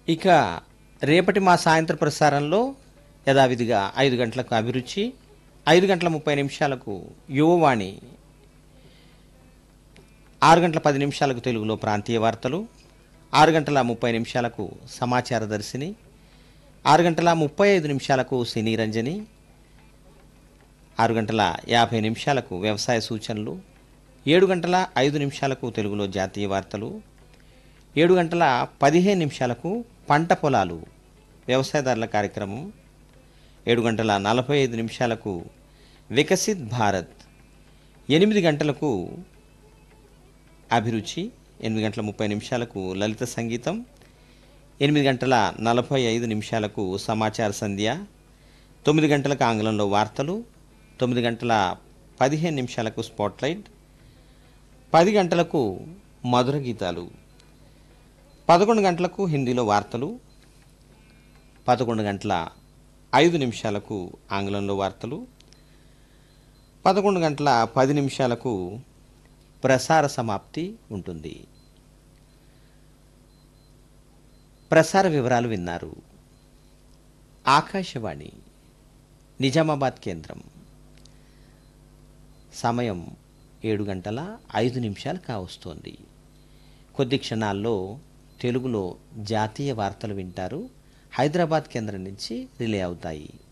ఇక రేపటి మా సాయంత్ర ప్రసారంలో యథావిధిగా ఐదు గంటలకు అభిరుచి ఐదు గంటల ముప్పై నిమిషాలకు యువవాణి ఆరు గంటల పది నిమిషాలకు తెలుగులో ప్రాంతీయ వార్తలు ఆరు గంటల ముప్పై నిమిషాలకు సమాచార దర్శిని ఆరు గంటల ముప్పై ఐదు నిమిషాలకు సినీ రంజని ఆరు గంటల యాభై నిమిషాలకు వ్యవసాయ సూచనలు ఏడు గంటల ఐదు నిమిషాలకు తెలుగులో జాతీయ వార్తలు ఏడు గంటల పదిహేను నిమిషాలకు పంట పొలాలు వ్యవసాయదారుల కార్యక్రమం ఏడు గంటల నలభై ఐదు నిమిషాలకు వికసిత్ భారత్ ఎనిమిది గంటలకు అభిరుచి ఎనిమిది గంటల ముప్పై నిమిషాలకు లలిత సంగీతం ఎనిమిది గంటల నలభై ఐదు నిమిషాలకు సమాచార సంధ్య తొమ్మిది గంటలకు ఆంగ్లంలో వార్తలు తొమ్మిది గంటల పదిహేను నిమిషాలకు స్పాట్లైట్ పది గంటలకు మధుర గీతాలు పదకొండు గంటలకు హిందీలో వార్తలు పదకొండు గంటల ఐదు నిమిషాలకు ఆంగ్లంలో వార్తలు పదకొండు గంటల పది నిమిషాలకు ప్రసార సమాప్తి ఉంటుంది ప్రసార వివరాలు విన్నారు ఆకాశవాణి నిజామాబాద్ కేంద్రం సమయం ఏడు గంటల ఐదు నిమిషాలు కావస్తోంది కొద్ది క్షణాల్లో తెలుగులో జాతీయ వార్తలు వింటారు హైదరాబాద్ కేంద్రం నుంచి రిలే అవుతాయి